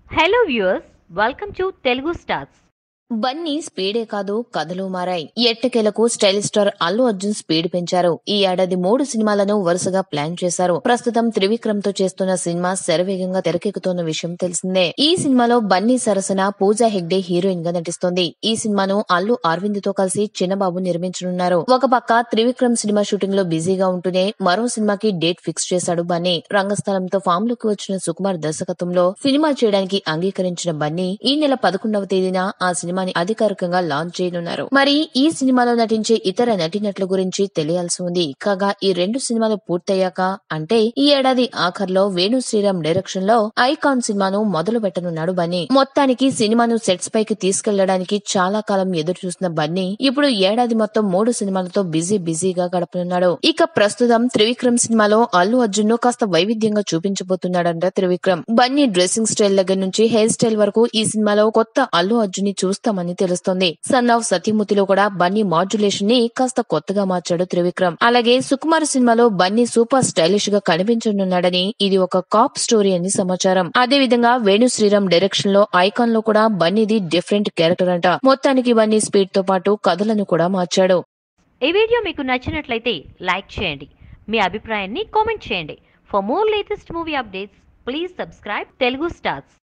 hello viewers welcome to Telugu stars Bunny స్పీడే కాదు కథలు మారాయి ఎట్టకేలకు style star Allu Arjun speed పెంచారు ఈ ఏడాది మూడు సినిమాలను వరుసగా ప్లాన్ చేశారు ప్రస్తుతం త్రివిక్రమ్ తో చేస్తున్న సినిమా శరవేగంగా తెరకెక్కుతున్న విషయం తెలిసిందే ఈ సినిమాలో బన్నీ సరసన పూజా హెగ్డే హీరోయిన్ గా నటిస్తోంది ఈ సినిమాను అల్లు అరవింద్ తో కలిసి చిన్నబాబు నిర్మించనున్నారు ఒక పక్క త్రివిక్రమ్ సినిమా షూటింగ్ లో బిజీగా ఉంటూనే మరో సినిమాకి డేట్ ఫిక్స్ చేశాడు బన్నీ రంగస్థలంతో ఫామ్ లోకి వచ్చిన సుకుమార్ దర్శకత్వంలో సినిమా చేయడానికి అంగీకరించిన బన్నీ ఈ నెల పదకొండవ తేదీన ఆ సినిమాని అధికారికంగా లాంచ్ చేయనున్నారు మరి ఈ సినిమాలో నటించే ఇతర నటీనటుల గురించి తెలియాల్సి ఉంది కాగా ఈ రెండు సినిమాలు పూర్తయ్యాక అంటే ఈ ఏడాది ఆఖర్లో వేణు శ్రీరామ్ డైరెక్షన్ లో ఐకాన్ సినిమాను మొదలు పెట్టనున్నాడు బన్నీ మొత్తానికి సినిమాను సెట్స్ పైకి తీసుకెళ్లడానికి చాలా కాలం ఎదురు చూసిన బన్నీ ఇప్పుడు ఏడాది మొత్తం మూడు సినిమాలతో బిజీ బిజీగా గడపనున్నాడు ఇక ప్రస్తుతం త్రివిక్రమ్ సినిమాలో అల్లు అర్జున్ ను కాస్త వైవిధ్యంగా చూపించబోతున్నాడంట త్రివిక్రమ్ బన్నీ డ్రెస్సింగ్ స్టైల్ దగ్గర నుంచి హెయిర్ స్టైల్ వరకు ఈ సినిమాలో కొత్త అల్లు అర్జున్ ని చూస్తామని తెలుస్తోంది సన్ ఆఫ్ సతీమూర్తిలో కూడా బన్నీ మాడ్యులేషన్ ని కాస్త కొత్తగా మార్చాడు త్రివిక్రమ్ అలాగే సుకుమార్ సినిమాలో బన్నీ సూపర్ స్టైలిష్ గా కనిపించనున్నాడని ఇది ఒక కాప్ స్టోరీ అని సమాచారం అదే విధంగా వేణు శ్రీరామ్ డైరెక్షన్ లో ఐకాన్ లో కూడా బన్నీది డిఫరెంట్ క్యారెక్టర్ అంట మొత్తానికి బన్నీ స్పీడ్ తో పాటు కథలను కూడా మార్చాడు ఈ వీడియో మీకు నచ్చినట్లయితే లైక్ చేయండి మీ అభిప్రాయాన్ని కామెంట్ చేయండి for more latest movie updates please subscribe Telugu stars